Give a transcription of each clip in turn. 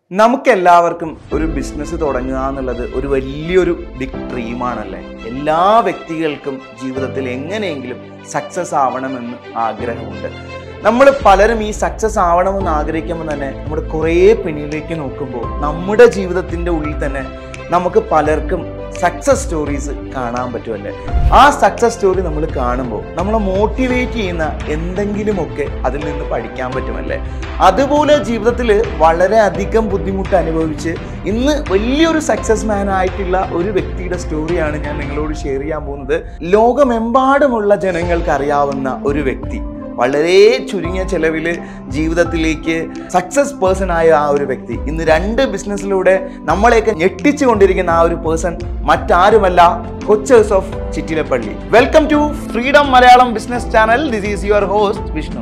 നമുക്കെല്ലാവർക്കും ഒരു ബിസിനസ് തുടങ്ങുക എന്നുള്ളത് ഒരു വലിയൊരു ബിഗ് ഡ്രീമാണല്ലേ എല്ലാ വ്യക്തികൾക്കും ജീവിതത്തിൽ എങ്ങനെയെങ്കിലും സക്സസ് ആവണമെന്ന് ആഗ്രഹമുണ്ട് നമ്മൾ പലരും ഈ സക്സസ് ആവണമെന്ന് ആഗ്രഹിക്കുമ്പോൾ തന്നെ നമ്മൾ കുറേ പിന്നിലേക്ക് നോക്കുമ്പോൾ നമ്മുടെ ജീവിതത്തിൻ്റെ ഉള്ളിൽ തന്നെ നമുക്ക് പലർക്കും സക്സസ് സ്റ്റോറീസ് കാണാൻ പറ്റുമല്ലേ ആ സക്സസ് സ്റ്റോറി നമ്മൾ കാണുമ്പോൾ നമ്മളെ മോട്ടിവേറ്റ് ചെയ്യുന്ന എന്തെങ്കിലുമൊക്കെ അതിൽ നിന്ന് പഠിക്കാൻ പറ്റുമല്ലേ അതുപോലെ ജീവിതത്തിൽ വളരെയധികം ബുദ്ധിമുട്ട് അനുഭവിച്ച് ഇന്ന് വലിയൊരു സക്സസ് മാൻ ആയിട്ടുള്ള ഒരു വ്യക്തിയുടെ സ്റ്റോറിയാണ് ഞാൻ നിങ്ങളോട് ഷെയർ ചെയ്യാൻ പോകുന്നത് ലോകമെമ്പാടുമുള്ള ജനങ്ങൾക്ക് അറിയാവുന്ന ഒരു വ്യക്തി വളരെ ചുരുങ്ങിയ ചെലവിൽ ജീവിതത്തിലേക്ക് സക്സസ് പേഴ്സൺ ആയ ആ ഒരു വ്യക്തി ഇന്ന് രണ്ട് ബിസിനസ്സിലൂടെ നമ്മളെയൊക്കെ ഞെട്ടിച്ചു കൊണ്ടിരിക്കുന്ന ആ ഒരു പേഴ്സൺ മറ്റാരുമല്ല Kochouseph Chittilappally welcome to freedom Malayalam business channel this is your host Vishnu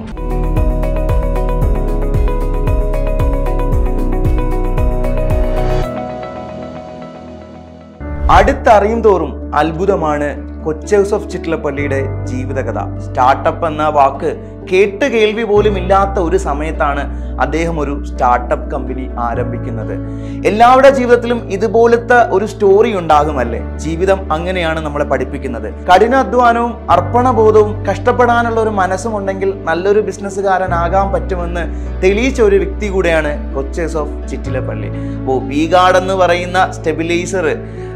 അടുത്തറിയും തോറും അത്ഭുതമാണ് കൊച്ചേഴ്സ് ഓഫ് ചിറ്റിലപ്പള്ളിയുടെ ജീവിതകഥ സ്റ്റാർട്ടപ്പ് എന്ന വാക്ക് കേട്ട് കേൾവി പോലും ഇല്ലാത്ത ഒരു സമയത്താണ് അദ്ദേഹം ഒരു സ്റ്റാർട്ടപ്പ് കമ്പനി ആരംഭിക്കുന്നത് എല്ലാവരുടെ ജീവിതത്തിലും ഇതുപോലത്തെ ഒരു സ്റ്റോറി ഉണ്ടാകുമല്ലേ ജീവിതം അങ്ങനെയാണ് നമ്മളെ പഠിപ്പിക്കുന്നത് കഠിനാധ്വാനവും അർപ്പണബോധവും കഷ്ടപ്പെടാനുള്ള ഒരു മനസ്സും ഉണ്ടെങ്കിൽ നല്ലൊരു ബിസിനസ്സുകാരനാകാൻ പറ്റുമെന്ന് തെളിയിച്ച ഒരു വ്യക്തി കൂടെയാണ് കൊച്ചേഴ്സ് ഓഫ് ചിറ്റിലപ്പള്ളി അപ്പോൾ വി ഗാർഡ് എന്ന് പറയുന്ന സ്റ്റെബിലൈസർ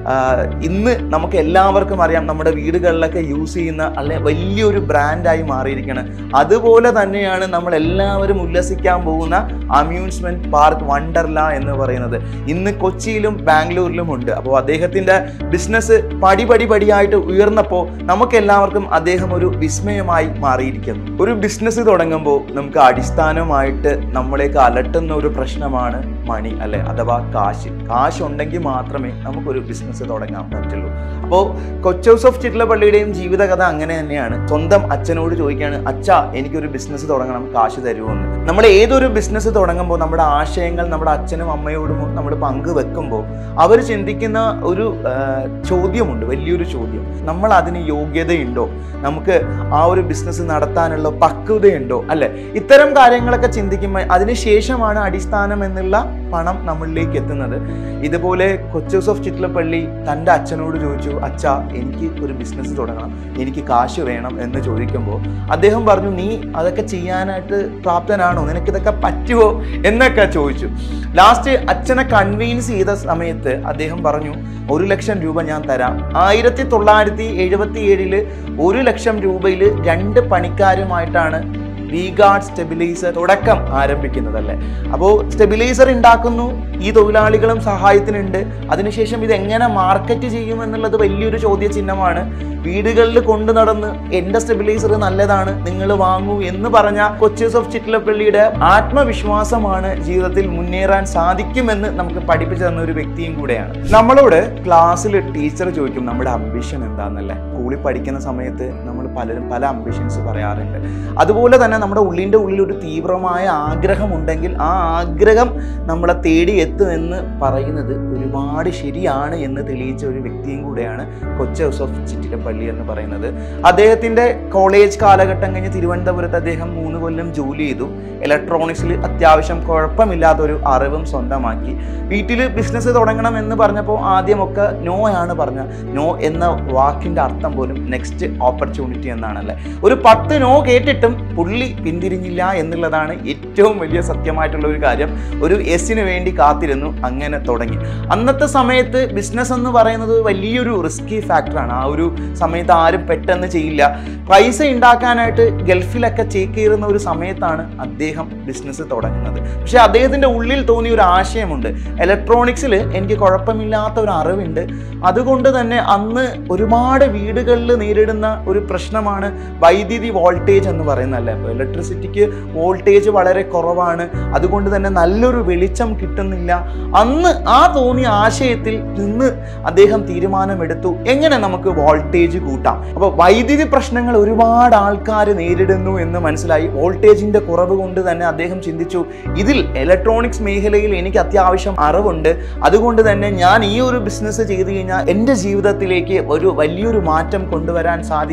ഇന്ന് നമുക്ക് എല്ലാവർക്കും അറിയാം നമ്മുടെ വീടുകളിലൊക്കെ യൂസ് ചെയ്യുന്ന അല്ലെ വലിയൊരു ബ്രാൻഡായി മാറിയിരിക്കുകയാണ് അതുപോലെ തന്നെയാണ് നമ്മൾ എല്ലാവരും ഉല്ലസിക്കാൻ പോകുന്ന അമ്യൂസ്മെന്റ് പാർക്ക് വണ്ടർല എന്ന് പറയുന്നത് ഇന്ന് കൊച്ചിയിലും ബാംഗ്ലൂരിലും ഉണ്ട് അപ്പോൾ അദ്ദേഹത്തിന്റെ ബിസിനസ് പടി പടി പടിയായിട്ട് ഉയർന്നപ്പോൾ നമുക്ക് എല്ലാവർക്കും അദ്ദേഹം ഒരു വിസ്മയമായി മാറിയിരിക്കുന്നു ഒരു ബിസിനസ് തുടങ്ങുമ്പോൾ നമുക്ക് അടിസ്ഥാനമായിട്ട് നമ്മളേക്ക് അലട്ടുന്ന ഒരു പ്രശ്നമാണ് മണി അല്ലെ അഥവാ കാശ് കാശ് ഉണ്ടെങ്കിൽ മാത്രമേ നമുക്കൊരു ബിസിനസ് തുടങ്ങാൻ പറ്റുള്ളൂ അപ്പോൾ കൊച്ചൗസ് ഓഫ് ചിറ്റിലപ്പള്ളിയുടെയും ജീവിതകഥ അങ്ങനെ തന്നെയാണ് സ്വന്തം അച്ഛനോട് ചോദിക്കുകയാണ് അച്ഛ എനിക്കൊരു ബിസിനസ് തുടങ്ങണം കാശ് തരുമോ എന്ന് നമ്മൾ ഏതൊരു ബിസിനസ് തുടങ്ങുമ്പോൾ നമ്മുടെ ആശയങ്ങൾ നമ്മുടെ അച്ഛനും അമ്മയോടും നമ്മൾ പങ്കുവെക്കുമ്പോൾ അവർ ചിന്തിക്കുന്ന ഒരു ആ, ചോദ്യമുണ്ട് വലിയൊരു ചോദ്യം നമ്മൾ അതിന് യോഗ്യതയുണ്ടോ നമുക്ക് ആ ഒരു ബിസിനസ് നടത്താനുള്ള പക്വതയുണ്ടോ അല്ലെ ഇത്തരം കാര്യങ്ങളൊക്കെ ചിന്തിക്കുമ്പോൾ അതിനുശേഷമാണ് അടിസ്ഥാനം എന്നുള്ള പണം നമ്മളിലേക്ക് എത്തുന്നത് ഇതുപോലെ കൊച്ചൂസ് ഓഫ് ചിറ്റിലപ്പള്ളി തൻ്റെ അച്ഛനോട് ചോദിച്ചു അച്ഛ എനിക്ക് ഒരു ബിസിനസ് തുടങ്ങണം എനിക്ക് കാശ് വേണം എന്ന് ചോദിക്കുമ്പോൾ അദ്ദേഹം പറഞ്ഞു നീ അതൊക്കെ ചെയ്യാനായിട്ട് പ്രാപ്തനാണോ നിനക്കിതൊക്കെ പറ്റുമോ എന്നൊക്കെ ചോദിച്ചു ലാസ്റ്റ് അച്ഛനെ കൺവീൻസ് ചെയ്ത സമയത്ത് അദ്ദേഹം പറഞ്ഞു ഒരു ലക്ഷം രൂപ ഞാൻ തരാം ആയിരത്തി തൊള്ളായിരത്തി എഴുപത്തി ഏഴില് ഒരു ലക്ഷം രൂപയിൽ രണ്ട് പണിക്കാരുമായിട്ടാണ് വി ഗാർഡ് സ്റ്റെബിലൈസർ തുടക്കം ആരംഭിക്കുന്നതല്ലേ അപ്പോൾ സ്റ്റെബിലൈസർ ഉണ്ടാക്കുന്നു ഈ തൊഴിലാളികളും സഹായത്തിനുണ്ട് അതിനുശേഷം ഇത് എങ്ങനെ മാർക്കറ്റ് ചെയ്യും എന്നുള്ളത് വലിയൊരു ചോദ്യചിഹ്നമാണ് വീടുകളിൽ കൊണ്ടു നടന്ന് എൻ്റെ സ്റ്റെബിലൈസർ നല്ലതാണ് നിങ്ങൾ വാങ്ങൂ എന്ന് പറഞ്ഞ കൊച്ചീസ് ഓഫ് ചിറ്റിലപ്പള്ളിയുടെ ആത്മവിശ്വാസമാണ് ജീവിതത്തിൽ മുന്നേറാൻ സാധിക്കുമെന്ന് നമുക്ക് പഠിപ്പിച്ചു തന്ന ഒരു വ്യക്തിയും കൂടെയാണ് നമ്മളോട് ക്ലാസ്സിൽ ടീച്ചർ ചോദിക്കും നമ്മുടെ അംബിഷൻ എന്താണെന്നല്ലേ സ്കൂളിൽ പഠിക്കുന്ന സമയത്ത് നമ്മൾ പലരും പല അംബിഷൻസ് പറയാറുണ്ട് അതുപോലെ തന്നെ നമ്മുടെ ഉള്ളിൻ്റെ ഉള്ളിൽ ഒരു തീവ്രമായ ആഗ്രഹം ഉണ്ടെങ്കിൽ ആ ആഗ്രഹം നമ്മളെ തേടി എത്തുമെന്ന് പറയുന്നത് ഒരുപാട് ശരിയാണ് എന്ന് തെളിയിച്ച ഒരു വ്യക്തിയും കൂടെയാണ് കൊച്ചൗസ് ഓഫ് ചിറ്റിലപ്പള്ളി എന്ന് പറയുന്നത് അദ്ദേഹത്തിൻ്റെ കോളേജ് കാലഘട്ടം കഴിഞ്ഞ് തിരുവനന്തപുരത്ത് അദ്ദേഹം മൂന്ന് കൊല്ലം ജോലി ചെയ്തു ഇലക്ട്രോണിക്സിൽ അത്യാവശ്യം കുഴപ്പമില്ലാത്ത ഒരു അറിവും സ്വന്തമാക്കി വീട്ടിൽ ബിസിനസ് തുടങ്ങണം എന്ന് പറഞ്ഞപ്പോൾ ആദ്യമൊക്കെ നോ ആണ് പറഞ്ഞ നോ എന്ന വാക്കിൻ്റെ അർത്ഥം പോലും നെക്സ്റ്റ് ഓപ്പർച്യൂണിറ്റി എന്നാണല്ലേ ഒരു പത്ത് നോ കേട്ടിട്ടും പുള്ളി പിന്തിരിഞ്ഞില്ല എന്നുള്ളതാണ് ഏറ്റവും വലിയ സത്യമായിട്ടുള്ള ഒരു കാര്യം ഒരു എസിന് വേണ്ടി കാത്തിരുന്നു അങ്ങനെ തുടങ്ങി അന്നത്തെ സമയത്ത് ബിസിനസ് എന്ന് പറയുന്നത് വലിയൊരു റിസ്കി ഫാക്ടറാണ് ആ ഒരു സമയത്ത് ആരും പെട്ടെന്ന് ചെയ്യില്ല പൈസ ഉണ്ടാക്കാനായിട്ട് ഗൾഫിലൊക്കെ ചേക്കേറുന്ന ഒരു സമയത്താണ് അദ്ദേഹം ബിസിനസ് തുടങ്ങുന്നത് പക്ഷെ അദ്ദേഹത്തിൻ്റെ ഉള്ളിൽ തോന്നിയ ഒരു ആശയമുണ്ട് ഇലക്ട്രോണിക്സിൽ എനിക്ക് കുഴപ്പമില്ലാത്ത ഒരു അറിവുണ്ട് അതുകൊണ്ട് തന്നെ അന്ന് ഒരുപാട് വീടുകളിൽ നേരിടുന്ന ഒരു പ്രശ്നമാണ് വൈദ്യുതി വോൾട്ടേജ് എന്ന് പറയുന്നതല്ലേ അപ്പോൾ ഇലക്ട്രിസിറ്റിക്ക് വോൾട്ടേജ് വളരെ കുറവാണ് അതുകൊണ്ട് തന്നെ നല്ലൊരു വെളിച്ചം കിട്ടുന്നില്ല അന്ന് ആ തോന്നിയ ആശയത്തിൽ നിന്ന് അദ്ദേഹം തീരുമാനമെടുത്തു എങ്ങനെ നമുക്ക് വോൾട്ടേജ് കൂട്ടാം അപ്പോൾ വൈദ്യുതി പ്രശ്നങ്ങൾ ഒരുപാട് ആൾക്കാർ നേരിടുന്നു എന്ന് മനസ്സിലായി വോൾട്ടേജിന്റെ കുറവ് കൊണ്ട് തന്നെ അദ്ദേഹം ചിന്തിച്ചു ഇതിൽ ഇലക്ട്രോണിക്സ് മേഖലയിൽ എനിക്ക് അത്യാവശ്യം അറിവുണ്ട് അതുകൊണ്ട് തന്നെ ഞാൻ ഈ ഒരു ബിസിനസ് ചെയ്തു കഴിഞ്ഞാൽ എൻ്റെ ജീവിതത്തിലേക്ക് ഒരു വലിയൊരു മാറ്റം കൊണ്ടുവരാൻ സാധിക്കുമെന്ന്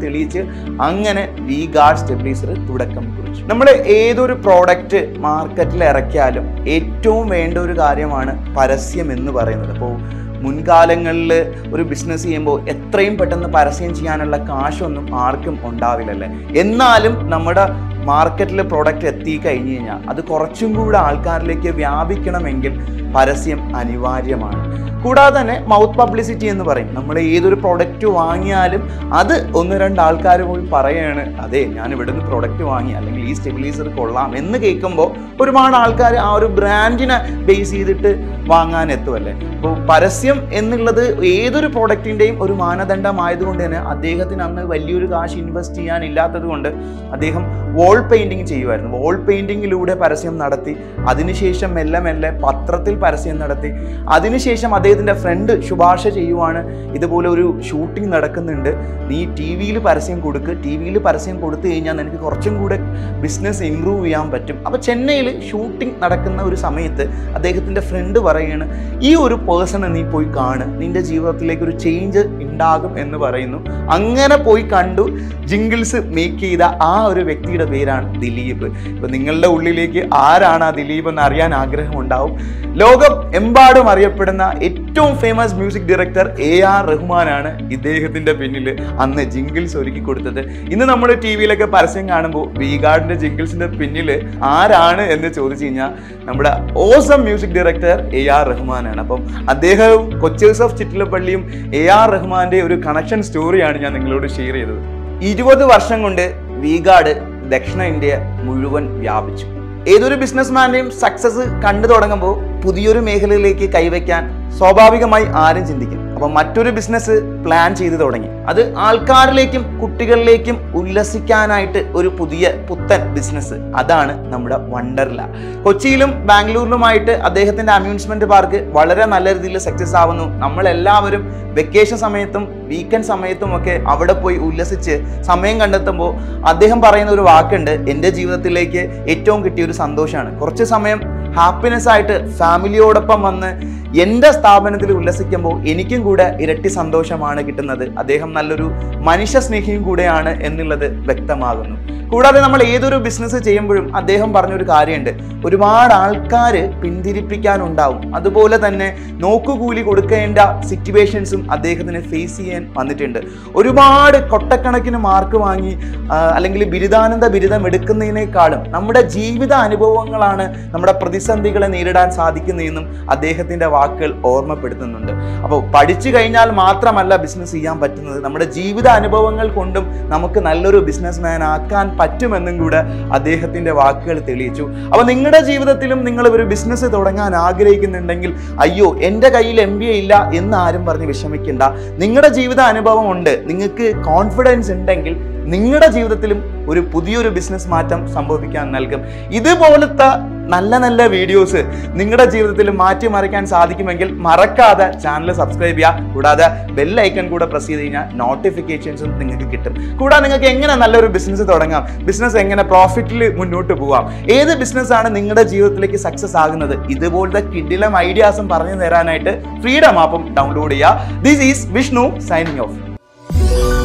തെളിയിച്ച് അങ്ങനെ വി ഗാർഡ് സ്റ്റെബിലൈസർ തുടക്കം കുറിച്ചു നമ്മൾ ഏതൊരു പ്രോഡക്റ്റ് മാർക്കറ്റിൽ ഇറക്കിയാലും ഏറ്റവും വേണ്ട ഒരു കാര്യമാണ് പരസ്യം എന്ന് പറയുന്നത് അപ്പോൾ മുൻകാലങ്ങളിൽ ഒരു ബിസിനസ് ചെയ്യുമ്പോൾ എത്രയും പെട്ടെന്ന് പരസ്യം ചെയ്യാനുള്ള കാശൊന്നും ആർക്കും ഉണ്ടാവില്ലല്ലേ എന്നാലും നമ്മുടെ മാർക്കറ്റിൽ പ്രോഡക്റ്റ് എത്തി കഴിഞ്ഞ് കഴിഞ്ഞാൽ അത് കുറച്ചും കൂടെ ആൾക്കാരിലേക്ക് വ്യാപിക്കണമെങ്കിൽ പരസ്യം അനിവാര്യമാണ് കൂടാതെ തന്നെ മൗത്ത് പബ്ലിസിറ്റി എന്ന് പറയും നമ്മൾ ഏതൊരു പ്രോഡക്റ്റ് വാങ്ങിയാലും അത് ഒന്ന് രണ്ട് ആൾക്കാർ പോയി പറയാണ് അതെ ഞാൻ ഇവിടുന്ന് പ്രോഡക്റ്റ് വാങ്ങി അല്ലെങ്കിൽ ഈ സ്റ്റെബിലൈസർ കൊള്ളാം എന്ന് കേൾക്കുമ്പോൾ ഒരുപാട് ആൾക്കാർ ആ ഒരു ബ്രാൻഡിനെ ബേസ് ചെയ്തിട്ട് വാങ്ങാൻ എത്തുമല്ലേ അപ്പോൾ പരസ്യം എന്നുള്ളത് ഏതൊരു പ്രോഡക്റ്റിൻ്റെയും ഒരു മാനദണ്ഡമായതുകൊണ്ട് തന്നെ അദ്ദേഹത്തിന് അന്ന് വലിയൊരു കാശ് ഇൻവെസ്റ്റ് ചെയ്യാനില്ലാത്തത് കൊണ്ട് അദ്ദേഹം വോൾ പെയിൻറ്റിങ് ചെയ്യുമായിരുന്നു വോൾ പെയിൻറ്റിങ്ങിലൂടെ പരസ്യം നടത്തി അതിനുശേഷം മെല്ലെ മെല്ലെ പത്രത്തിൽ പരസ്യം നടത്തി അതിനുശേഷം അദ്ദേഹത്തിൻ്റെ ഫ്രണ്ട് ശുപാർശ ചെയ്യുവാണ് ഇതുപോലെ ഒരു ഷൂട്ടിംഗ് നടക്കുന്നുണ്ട് നീ ടി വിയിൽ പരസ്യം കൊടുക്ക് ടി വിയിൽ പരസ്യം കൊടുത്തു കഴിഞ്ഞാൽ നിനക്ക് കുറച്ചും കൂടെ ബിസിനസ് ഇമ്പ്രൂവ് ചെയ്യാൻ പറ്റും അപ്പോൾ ചെന്നൈയിൽ ഷൂട്ടിംഗ് നടക്കുന്ന ഒരു സമയത്ത് അദ്ദേഹത്തിൻ്റെ ഫ്രണ്ട് പറയുകയാണ് ഈ ഒരു പേഴ്സണെ നീ പോയി കാണ് നിന്റെ ജീവിതത്തിലേക്ക് ഒരു ചേഞ്ച് ഉണ്ടാകും എന്ന് പറയുന്നു അങ്ങനെ പോയി കണ്ടു ജിങ്കിൾസ് മേക്ക് ചെയ്ത ആ ഒരു വ്യക്തിയുടെ പേരാണ് ദിലീപ് ഇപ്പൊ നിങ്ങളുടെ ഉള്ളിലേക്ക് ആരാണ് ആ ദിലീപ് എന്ന് അറിയാൻ ആഗ്രഹം ഉണ്ടാവും ലോകം എമ്പാടും അറിയപ്പെടുന്ന ഏറ്റവും famous music director A R റഹ്മാനാണ് ഇദ്ദേഹത്തിന്റെ പിന്നിൽ അന്ന് ജിങ്കിൾസ് ഒരുക്കി കൊടുത്തത് ഇന്ന് നമ്മൾ ടി വിയിലൊക്കെ പരസ്യം കാണുമ്പോൾ വീഗാർഡിന്റെ ജിങ്കിൾസിന്റെ പിന്നിൽ ആരാണ് എന്ന് ചോദിച്ചു കഴിഞ്ഞാൽ നമ്മുടെ awesome music director A R റഹ്മാനാണ് അപ്പം അദ്ദേഹവും കൊച്ചേഴ്സ് ഓഫ് ചിറ്റിലപ്പള്ളിയും എ ആർ റഹ്മാന്റെ ഒരു കണക്ഷൻ സ്റ്റോറിയാണ് ഞാൻ നിങ്ങളോട് ഷെയർ ചെയ്തത് ഇരുപത് വർഷം കൊണ്ട് വീഗാർഡ് ദക്ഷിണ ഇന്ത്യ മുഴുവൻ വ്യാപിച്ചു ഏതൊരു ബിസിനസ്മാന്റെയും സക്സസ് കണ്ടു തുടങ്ങുമ്പോൾ പുതിയൊരു മേഖലയിലേക്ക് കൈവയ്ക്കാൻ സ്വാഭാവികമായി ആരും ചിന്തിക്കും അപ്പൊ മറ്റൊരു ബിസിനസ് പ്ലാൻ ചെയ്തു തുടങ്ങി അത് ആൾക്കാരിലേക്കും കുട്ടികളിലേക്കും ഉല്ലസിക്കാനായിട്ട് ഒരു പുതിയ പുത്തൻ ബിസിനസ് അതാണ് നമ്മുടെ വണ്ടർല കൊച്ചിയിലും ബാംഗ്ലൂരിലുമായിട്ട് അദ്ദേഹത്തിന്റെ അമ്യൂസ്മെന്റ് പാർക്ക് വളരെ നല്ല രീതിയിൽ സക്സസ് ആവുന്നു നമ്മൾ എല്ലാവരും വെക്കേഷൻ സമയത്തും വീക്കെൻഡ് സമയത്തും ഒക്കെ അവിടെ പോയി ഉല്ലസിച്ച് സമയം കണ്ടെത്തുമ്പോൾ അദ്ദേഹം പറയുന്ന ഒരു വാക്കുണ്ട് എൻ്റെ ജീവിതത്തിലേക്ക് ഏറ്റവും കിട്ടിയ ഒരു സന്തോഷമാണ് കുറച്ച് സമയം ഹാപ്പിനെസ് ആയിട്ട് ഫാമിലിയോടൊപ്പം വന്ന് എൻ്റെ സ്ഥാപനത്തിൽ ഉല്ലസിക്കുമ്പോൾ എനിക്കും കൂടെ ഇരട്ടി സന്തോഷമാണ് കിട്ടുന്നത് അദ്ദേഹം നല്ലൊരു മനുഷ്യ സ്നേഹിയും കൂടെയാണ് എന്നുള്ളത് വ്യക്തമാകുന്നു കൂടാതെ നമ്മൾ ഏതൊരു ബിസിനസ് ചെയ്യുമ്പോഴും അദ്ദേഹം പറഞ്ഞൊരു കാര്യമുണ്ട് ഒരുപാട് ആൾക്കാർ പിന്തിരിപ്പിക്കാനുണ്ടാവും അതുപോലെ തന്നെ നോക്കുകൂലി കൊടുക്കേണ്ട സിറ്റുവേഷൻസും അദ്ദേഹത്തിന് ഫേസ് ചെയ്യാൻ വന്നിട്ടുണ്ട് ഒരുപാട് കൊട്ടക്കണക്കിന് മാർക്ക് വാങ്ങി ആ, അല്ലെങ്കിൽ ബിരുദാനന്ദ ബിരുദം എടുക്കുന്നതിനേക്കാളും നമ്മുടെ ജീവിത അനുഭവങ്ങളാണ് നമ്മുടെ പ്രതിസന്ധികളെ നേരിടാൻ സാധിക്കുന്നതെന്നും അദ്ദേഹത്തിന്റെ വാക്കുകൾ ഓർമ്മപ്പെടുത്തുന്നുണ്ട് അപ്പോൾ പഠിച്ചു കഴിഞ്ഞാൽ മാത്രമല്ല ബിസിനസ് ചെയ്യാൻ പറ്റുന്നത് നമ്മുടെ ജീവിത അനുഭവങ്ങൾ കൊണ്ടും നമുക്ക് നല്ലൊരു ബിസിനസ് മാൻ ആക്കാൻ പറ്റുമെന്നും കൂടെ അദ്ദേഹത്തിന്റെ വാക്കുകൾ തെളിയിച്ചു അപ്പോൾ നിങ്ങളുടെ ജീവിതത്തിലും നിങ്ങൾ ഒരു ബിസിനസ് തുടങ്ങാൻ ആഗ്രഹിക്കുന്നുണ്ടെങ്കിൽ അയ്യോ എൻ്റെ കയ്യിൽ എം ബി എ ഇല്ല എന്ന് ആരും പറഞ്ഞ് വിഷമിക്കേണ്ട നിങ്ങളുടെ ജീവിത അനുഭവം ഉണ്ട് നിങ്ങൾക്ക് കോൺഫിഡൻസ് ഉണ്ടെങ്കിൽ നിങ്ങളുടെ ജീവിതത്തിലും ഒരു പുതിയൊരു ബിസിനസ് മാറ്റം സംഭവിക്കാൻ നൽകും ഇതുപോലത്തെ നല്ല നല്ല വീഡിയോസ് നിങ്ങളുടെ ജീവിതത്തിൽ മാറ്റിമറിക്കാൻ സാധിക്കുമെങ്കിൽ മറക്കാതെ ചാനൽ സബ്സ്ക്രൈബ് ചെയ്യുക കൂടാതെ ബെൽ ഐക്കൺ കൂടെ പ്രസ് ചെയ്ത് കഴിഞ്ഞാൽ നോട്ടിഫിക്കേഷൻസും നിങ്ങൾക്ക് കിട്ടും കൂടാതെ നിങ്ങൾക്ക് എങ്ങനെ നല്ലൊരു ബിസിനസ് തുടങ്ങാം ബിസിനസ് എങ്ങനെ പ്രോഫിറ്റിൽ മുന്നോട്ട് പോവാം ഏത് ബിസിനസ് ആണ് നിങ്ങളുടെ ജീവിതത്തിലേക്ക് സക്സസ് ആകുന്നത് ഇതുപോലത്തെ കിഡിലം ഐഡിയാസും പറഞ്ഞു തരാനായിട്ട് ഫ്രീഡം ആപ്പും ഡൗൺലോഡ് ചെയ്യുക this is Vishnu signing of